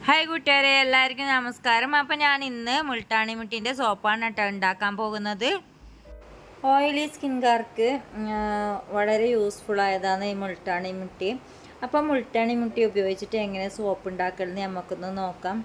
hi കൂട്ടുകാരെ എല്ലാവർക്കും നമസ്കാരം അപ്പം ഞാൻ ഇന്ന് മുൾട്ടാണി മുട്ടിൻ്റെ സോപ്പാണ് കേട്ടോ ഉണ്ടാക്കാൻ പോകുന്നത് ഓയിലി സ്കിൻകാർക്ക് വളരെ യൂസ്ഫുൾ ആയതാണ് ഈ മുൾട്ടാണി മുട്ടി അപ്പം മുൾട്ടാണി മുട്ടി ഉപയോഗിച്ചിട്ട് എങ്ങനെ സോപ്പ് ഉണ്ടാക്കലെന്ന് നമുക്കൊന്ന് നോക്കാം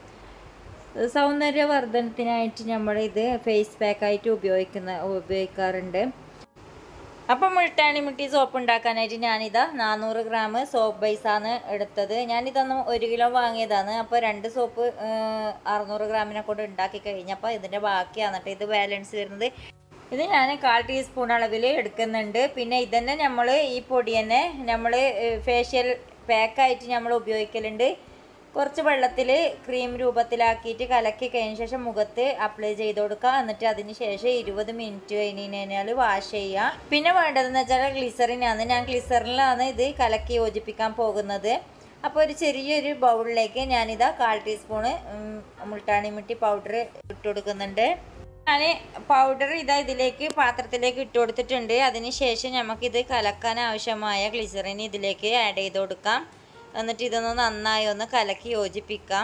സൗന്ദര്യവർദ്ധനത്തിനായിട്ട് നമ്മൾ ഇത് ഫേസ് പാക്കായിട്ട് ഉപയോഗിക്കുന്ന ഉപയോഗിക്കാറുണ്ട് അപ്പം മുൾട്ടാണി മുട്ടി സോപ്പ് ഉണ്ടാക്കാനായിട്ട് ഞാനിതാ നാനൂറ് ഗ്രാം സോപ്പ് ബേസാണ് എടുത്തത് ഞാനിതൊന്ന് ഒരു കിലോ വാങ്ങിയതാണ് അപ്പോൾ രണ്ട് സോപ്പ് അറുന്നൂറ് ഗ്രാമിനെ കൊണ്ട് ഉണ്ടാക്കി കഴിഞ്ഞപ്പോൾ ഇതിൻ്റെ ബാക്കിയാണ് കേട്ടോ ഇത് ബാലൻസ് വരുന്നത് ഇത് ഞാൻ കാൽ ടീസ്പൂൺ അളവിൽ എടുക്കുന്നുണ്ട് പിന്നെ ഇതന്നെ നമ്മൾ ഈ പൊടി തന്നെ നമ്മൾ ഫേഷ്യൽ പാക്കായിട്ട് നമ്മൾ ഉപയോഗിക്കലുണ്ട് കുറച്ച് വെള്ളത്തിൽ ക്രീം രൂപത്തിലാക്കിയിട്ട് കലക്കി കഴിഞ്ഞ ശേഷം മുഖത്ത് അപ്ലൈ ചെയ്ത് കൊടുക്കുക എന്നിട്ട് അതിന് ശേഷം ഇരുപത് മിനിറ്റ് കഴിഞ്ഞ് കഴിഞ്ഞാൽ വാഷ് ചെയ്യുക പിന്നെ വേണ്ടതെന്ന് വെച്ചാൽ ഗ്ലിസറിനാണ് ഞാൻ ഗ്ലിസറിലാണ് ഇത് കലക്കി യോജിപ്പിക്കാൻ പോകുന്നത് അപ്പോൾ ഒരു ചെറിയൊരു ബൗളിലേക്ക് ഞാനിതാ കാൽ ടീസ്പൂണ് മുൾട്ടാണി മിട്ടി പൗഡർ ഇട്ട് കൊടുക്കുന്നുണ്ട് ഞാൻ പൗഡർ ഇതാ ഇതിലേക്ക് പാത്രത്തിലേക്ക് ഇട്ട് കൊടുത്തിട്ടുണ്ട് അതിന് ശേഷം നമുക്കിത് കലക്കാൻ ആവശ്യമായ ഗ്ലിസറിൻ ഇതിലേക്ക് ആഡ് ചെയ്ത് കൊടുക്കാം എന്നിട്ട് ഇതൊന്ന് നന്നായി ഒന്ന് കലക്കി യോജിപ്പിക്കാം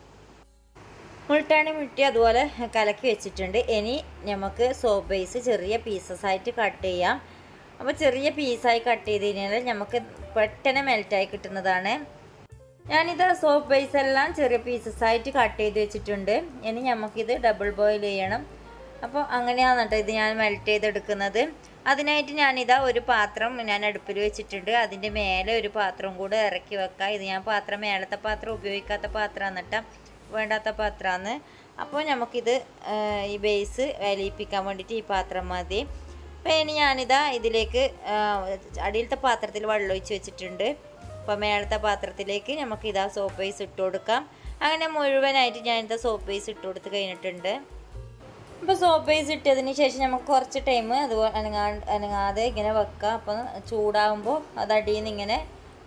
മുൾട്ടാണി മുട്ടി അതുപോലെ കലക്കി വെച്ചിട്ടുണ്ട് ഇനി നമുക്ക് സോപ്പ് ബേസ് ചെറിയ പീസസ് ആയിട്ട് കട്ട് ചെയ്യാം അപ്പോൾ ചെറിയ പീസായി കട്ട് ചെയ്ത് കഴിഞ്ഞാൽ നമുക്ക് പെട്ടെന്ന് മെൽറ്റായി കിട്ടുന്നതാണ് ഞാനിത് സോപ്പ് ബേസ് എല്ലാം ചെറിയ പീസസ് ആയിട്ട് കട്ട് ചെയ്ത് വെച്ചിട്ടുണ്ട് ഇനി നമുക്കിത് ഡബിൾ ബോയിൽ ചെയ്യണം അപ്പോൾ അങ്ങനെയാണ് കേട്ടോ ഇത് ഞാൻ മെൽറ്റ് ചെയ്തെടുക്കുന്നത് അതിനായിട്ട് ഞാനിതാ ഒരു പാത്രം ഞാൻ അടുപ്പിൽ വെച്ചിട്ടുണ്ട് അതിൻ്റെ മേലെ ഒരു പാത്രം കൂടെ ഇറക്കി വെക്കാം ഇത് ഞാൻ പാത്രം മേലത്തെ പാത്രം ഉപയോഗിക്കാത്ത പാത്രമാണ് കേട്ടോ വേണ്ടാത്ത പാത്രമാണ് അപ്പോൾ നമുക്കിത് ഈ ബേസ് വലിയിപ്പിക്കാൻ വേണ്ടിയിട്ട് ഈ പാത്രം മതി അപ്പോൾ ഇനി ഞാനിതാ ഇതിലേക്ക് അടിയിലത്തെ പാത്രത്തിൽ വെള്ളം ഒഴിച്ച് വെച്ചിട്ടുണ്ട് അപ്പോൾ മേളത്തെ പാത്രത്തിലേക്ക് നമുക്ക് ഇതാ സോപ്പ് ബേസ് ഇട്ട് കൊടുക്കാം അങ്ങനെ മുഴുവനായിട്ട് ഞാനിതാ സോപ്പ് ബേസ് ഇട്ട് കൊടുത്ത് കഴിഞ്ഞിട്ടുണ്ട് അപ്പോൾ സോപ്പ് ബേസ് ഇട്ടതിന് ശേഷം നമുക്ക് കുറച്ച് ടൈം അതുപോലെ അനങ്ങാ അനങ്ങാതെ ഇങ്ങനെ വെക്കാം അപ്പം ചൂടാകുമ്പോൾ അത് അടിയിൽ നിന്ന് ഇങ്ങനെ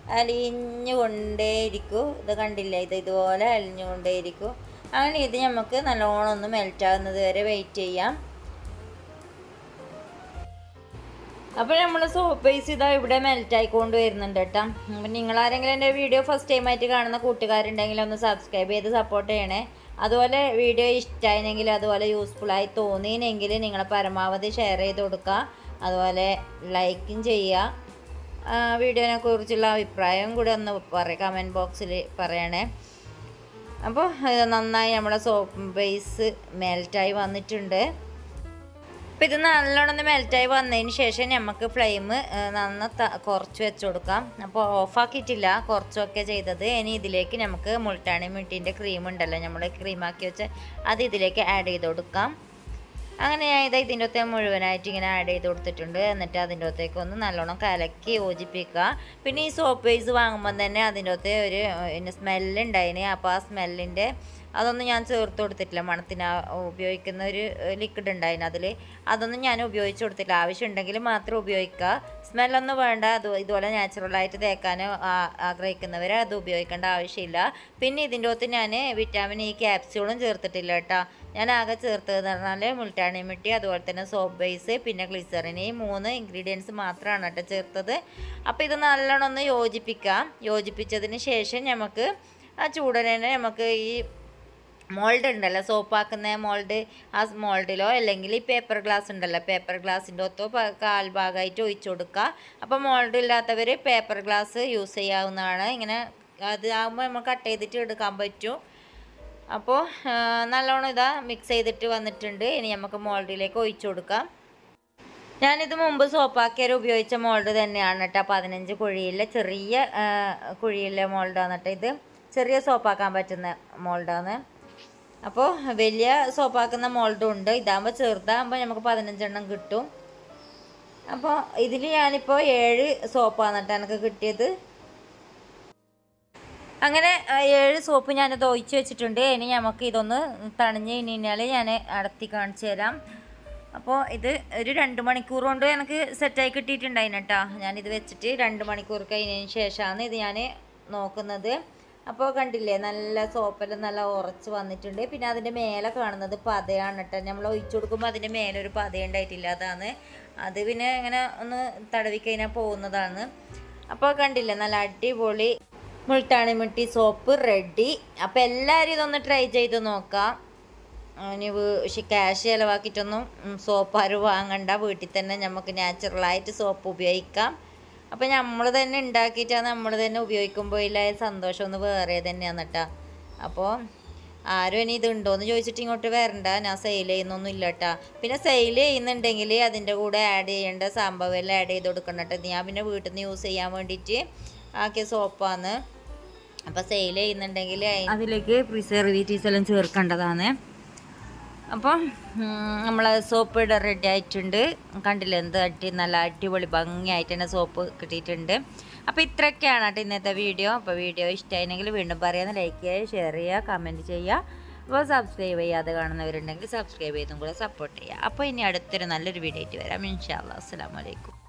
അലിഞ്ഞുകൊണ്ടേയിരിക്കും ഇത് കണ്ടില്ലേ ഇത് ഇതുപോലെ അലിഞ്ഞുകൊണ്ടേയിരിക്കും അങ്ങനെ ഇത് നമുക്ക് നല്ലോണം ഒന്ന് മെൽറ്റാകുന്നത് വരെ വെയിറ്റ് ചെയ്യാം അപ്പോൾ നമ്മൾ സോപ്പ് ബേസ് ഇതാ ഇവിടെ മെൽറ്റായിക്കൊണ്ട് വരുന്നുണ്ട് കേട്ടോ അപ്പം നിങ്ങളാരെങ്കിലും എൻ്റെ വീഡിയോ ഫസ്റ്റ് ടൈം ആയിട്ട് കാണുന്ന കൂട്ടുകാരുണ്ടെങ്കിൽ ഒന്ന് സബ്സ്ക്രൈബ് ചെയ്ത് സപ്പോർട്ട് ചെയ്യണേ അതുപോലെ വീഡിയോ ഇഷ്ടമായിരുന്നെങ്കിൽ അതുപോലെ യൂസ്ഫുള്ളായി തോന്നിയെങ്കിൽ നിങ്ങൾ പരമാവധി ഷെയർ ചെയ്ത് കൊടുക്കുക അതുപോലെ ലൈക്കും ചെയ്യുക വീഡിയോനെ കുറിച്ചുള്ള അഭിപ്രായം കൂടെ ഒന്ന് പറയാം കമൻറ്റ് ബോക്സിൽ പറയണേ അപ്പോൾ നന്നായി നമ്മുടെ സോപ്പ് ബേസ് മെൽറ്റായി വന്നിട്ടുണ്ട് അപ്പോൾ ഇത് നല്ലോണം ഒന്ന് മെൽറ്റായി വന്നതിന് ശേഷം നമുക്ക് ഫ്ലെയിം നന്ന കുറച്ച് വെച്ച് കൊടുക്കാം അപ്പോൾ ഓഫാക്കിയിട്ടില്ല കുറച്ചൊക്കെ ചെയ്തത് ഇനി ഇതിലേക്ക് നമുക്ക് മുൾട്ടാണി മിട്ടിൻ്റെ ക്രീം ഉണ്ടല്ലോ നമ്മൾ ക്രീമാക്കി വെച്ച് അത് ഇതിലേക്ക് ആഡ് ചെയ്ത് കൊടുക്കാം അങ്ങനെ ഞാൻ ഇത് ഇതിൻ്റെ ഒത്തേ മുഴുവനായിട്ട് ഇങ്ങനെ ആഡ് ചെയ്ത് കൊടുത്തിട്ടുണ്ട് എന്നിട്ട് അതിൻ്റെ ഒത്തേക്ക് ഒന്ന് നല്ലോണം കലക്കി യോജിപ്പിക്കുക പിന്നെ ഈ സോപ്പ് ബേസ് വാങ്ങുമ്പോൾ തന്നെ അതിൻ്റെ ഒത്തേ ഒരു പിന്നെ സ്മെല്ലുണ്ടായിന് അപ്പോൾ ആ സ്മെല്ലിൻ്റെ അതൊന്നും ഞാൻ ചേർത്ത് കൊടുത്തിട്ടില്ല മണത്തിന് ഉപയോഗിക്കുന്ന ഒരു ലിക്വിഡ് ഉണ്ടായിന് അതിൽ അതൊന്നും ഞാൻ ഉപയോഗിച്ച് കൊടുത്തില്ല ആവശ്യമുണ്ടെങ്കിൽ മാത്രം ഉപയോഗിക്കുക സ്മെല്ലൊന്നും വേണ്ട അത് ഇതുപോലെ നാച്ചുറലായിട്ട് തേക്കാൻ ആഗ്രഹിക്കുന്നവർ അത് ഉപയോഗിക്കേണ്ട ആവശ്യമില്ല പിന്നെ ഇതിൻ്റെ ഒത്ത് ഞാൻ വിറ്റാമിൻ ഇ ക്യാപ്സ്യൂളും ചേർത്തിട്ടില്ല കേട്ടോ ഞാൻ ആകെ ചേർത്തതെന്ന് പറഞ്ഞാൽ മുൾട്ടാണി മിട്ടി അതുപോലെ തന്നെ സോപ്പ് ബേസ് പിന്നെ ഗ്ലിസറിൻ ഈ മൂന്ന് ഇൻഗ്രീഡിയൻസ് മാത്രമാണ് കേട്ടോ ചേർത്തത് അപ്പോൾ ഇത് നല്ലോണം ഒന്ന് യോജിപ്പിക്കാം യോജിപ്പിച്ചതിന് ശേഷം നമുക്ക് ആ ചൂടനെ നമുക്ക് ഈ മോൾഡ് ഉണ്ടല്ലോ സോപ്പാക്കുന്ന മോൾഡ് ആ മോൾഡിലോ അല്ലെങ്കിൽ ഈ പേപ്പർ ഗ്ലാസ് ഉണ്ടല്ലോ പേപ്പർ ഗ്ലാസിൻ്റെ ഒത്തോ കാൽ ഭാഗമായിട്ട് ഒഴിച്ചു കൊടുക്കുക അപ്പോൾ മോൾഡ് ഇല്ലാത്തവർ പേപ്പർ ഗ്ലാസ് യൂസ് ചെയ്യാവുന്നതാണ് ഇങ്ങനെ അത് ആകുമ്പോൾ നമ്മൾ കട്ട് ചെയ്തിട്ട് എടുക്കാൻ പറ്റും അപ്പോൾ നല്ലോണം ഇതാ മിക്സ് ചെയ്തിട്ട് വന്നിട്ടുണ്ട് ഇനി നമുക്ക് മോൾഡിലേക്ക് ഒഴിച്ചു കൊടുക്കാം ഞാനിത് മുമ്പ് സോപ്പാക്കിയാൽ ഉപയോഗിച്ച മോൾഡ് തന്നെയാണ് കേട്ടോ പതിനഞ്ച് കുഴിയിലെ ചെറിയ കുഴിയിലെ മോൾഡാണ് കേട്ടോ ഇത് ചെറിയ സോപ്പാക്കാൻ പറ്റുന്ന മോൾഡാണ് അപ്പോൾ വലിയ സോപ്പാക്കുന്ന മോൾഡും ഉണ്ട് ഇതാകുമ്പോൾ ചെറുതാകുമ്പോൾ നമുക്ക് പതിനഞ്ചെണ്ണം കിട്ടും അപ്പോൾ ഇതിൽ ഞാനിപ്പോൾ ഏഴ് സോപ്പാണ് കേട്ടോ എനിക്ക് കിട്ടിയത് അങ്ങനെ ഏഴ് സോപ്പ് ഞാനത് ഒഴിച്ച് വെച്ചിട്ടുണ്ട് ഇനി നമുക്ക് ഇതൊന്ന് തണിഞ്ഞ് കഴിഞ്ഞാൽ ഞാൻ അടത്തി കാണിച്ചു തരാം അപ്പോൾ ഇത് ഒരു രണ്ട് മണിക്കൂർ കൊണ്ട് എനിക്ക് സെറ്റായി കിട്ടിയിട്ടുണ്ടായിന് കേട്ടോ ഞാനിത് വെച്ചിട്ട് രണ്ട് മണിക്കൂർ കഴിഞ്ഞതിന് ശേഷമാണ് ഇത് ഞാൻ നോക്കുന്നത് അപ്പോൾ കണ്ടില്ലേ നല്ല സോപ്പെല്ലാം നല്ല ഉറച്ച് വന്നിട്ടുണ്ട് പിന്നെ അതിൻ്റെ മേലെ കാണുന്നത് പതയാണ് കേട്ടോ നമ്മൾ ഒഴിച്ചു കൊടുക്കുമ്പോൾ അതിൻ്റെ മേലെ ഒരു പത ഉണ്ടായിട്ടില്ല അതാണ് അത് പിന്നെ ഇങ്ങനെ ഒന്ന് തടവി കഴിഞ്ഞാൽ പോകുന്നതാണ് അപ്പോൾ കണ്ടില്ലേ നല്ല അടിപൊളി മുൾട്ടാണി മിട്ടി സോപ്പ് റെഡി അപ്പോൾ എല്ലാവരും ഇതൊന്ന് ട്രൈ ചെയ്ത് നോക്കാം ഇനി പക്ഷെ ക്യാഷ് ചിലവാക്കിയിട്ടൊന്നും സോപ്പ് ആരും വാങ്ങണ്ട വീട്ടിൽ തന്നെ നമുക്ക് നാച്ചുറലായിട്ട് സോപ്പ് ഉപയോഗിക്കാം അപ്പോൾ നമ്മൾ തന്നെ ഉണ്ടാക്കിയിട്ടാണ് നമ്മൾ തന്നെ ഉപയോഗിക്കുമ്പോൾ ഇല്ല സന്തോഷം ഒന്ന് വേറെ തന്നെയാണ് കേട്ടോ അപ്പോൾ ആരും ഇനി ഇതുണ്ടോയെന്ന് ചോദിച്ചിട്ട് ഇങ്ങോട്ട് വരണ്ട ഞാൻ സെയിൽ ചെയ്യുന്നൊന്നും ഇല്ല കേട്ടോ പിന്നെ സെയിൽ ചെയ്യുന്നുണ്ടെങ്കിൽ അതിൻ്റെ കൂടെ ആഡ് ചെയ്യേണ്ട സംഭവമെല്ലാം ആഡ് ചെയ്ത് കൊടുക്കണം കേട്ടോ ഇത് ഞാൻ പിന്നെ വീട്ടിൽ നിന്ന് യൂസ് ചെയ്യാൻ വേണ്ടിയിട്ട് ആക്കിയ സോപ്പാണ് അപ്പോൾ സെയിൽ ചെയ്യുന്നുണ്ടെങ്കിൽ അതിലേക്ക് പ്രിസർവേറ്റീവ്സ് എല്ലാം ചേർക്കേണ്ടതാണ് അപ്പോൾ നമ്മൾ സോപ്പ് ഇട റെഡി ആയിട്ടുണ്ട് കണ്ടില്ലേ എന്ത് അടി നല്ല അടിപൊളി ഭംഗിയായിട്ട് തന്നെ സോപ്പ് കിട്ടിയിട്ടുണ്ട് അപ്പോൾ ഇത്രയൊക്കെയാണ് കേട്ടോ ഇന്നത്തെ വീഡിയോ അപ്പോൾ വീഡിയോ ഇഷ്ടമായിരുന്നെങ്കിൽ വീണ്ടും പറയാൻ ലൈക്ക് ചെയ്യുക ഷെയർ ചെയ്യുക കമൻറ്റ് ചെയ്യുക അപ്പോൾ സബ്സ്ക്രൈബ് ചെയ്യാതെ കാണുന്നവരുണ്ടെങ്കിൽ സബ്സ്ക്രൈബ് ചെയ്തും കൂടെ സപ്പോർട്ട് ചെയ്യുക അപ്പോൾ ഇനി അടുത്തൊരു നല്ലൊരു വീഡിയോ ആയിട്ട് വരാം ഇൻഷാല്ലാ അസ്സാം വലൈക്കും